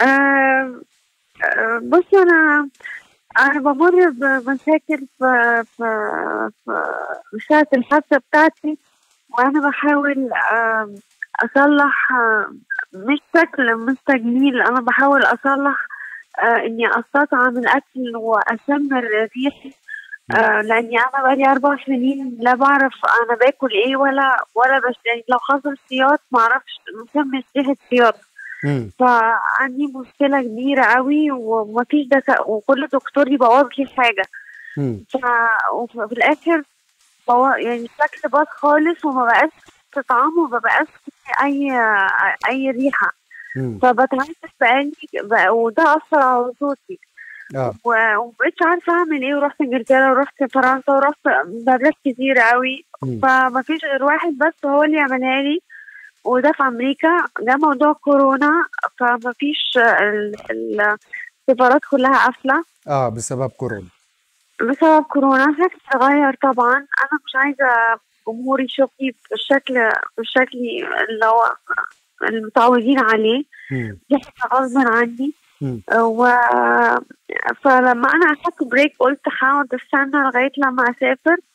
آه آه بصي انا انا بمر بمشاكل في في في ساعة الحادثة بتاعتي وانا بحاول آه اصلح آه مش شكل مش تجميل انا بحاول اصلح آه اني استطعم الاكل واشمر ريحي آه لاني انا بقالي اربع سنين لا بعرف انا باكل ايه ولا ولا بس يعني لو حصل سياط ما اعرفش مسمى ريحه سياط مم. فعندي مشكله كبيره قوي ومفيش دك... وكل دكتور يبوظ لي حاجه مم. ف... وفي الاخر بو... يعني الشكل باظ خالص وما بقاش في طعم وما بقاش في اي اي ريحه مم. فبتعالج بقالي بقى- وده اثر على صوتي اه و- ومبقتش عارفه اعمل ايه ورحت انجلترا ورحت فرنسا ورحت بلاد كتير قوي مم. فما فيش غير واحد بس هو اللي يعملها لي وده في امريكا ده موضوع كورونا فما فيش ال- ال- السفارات كلها قافله اه بسبب كورونا بسبب كورونا شكلي اتغير طبعا انا مش عايزه جمهوري يشوفني بالشكل بالشكل اللي هو المتعودين عليه مم. دي حاجه غصب عني مم. و فلما انا اخدت بريك قلت هقعد استنى لغايه لما اسافر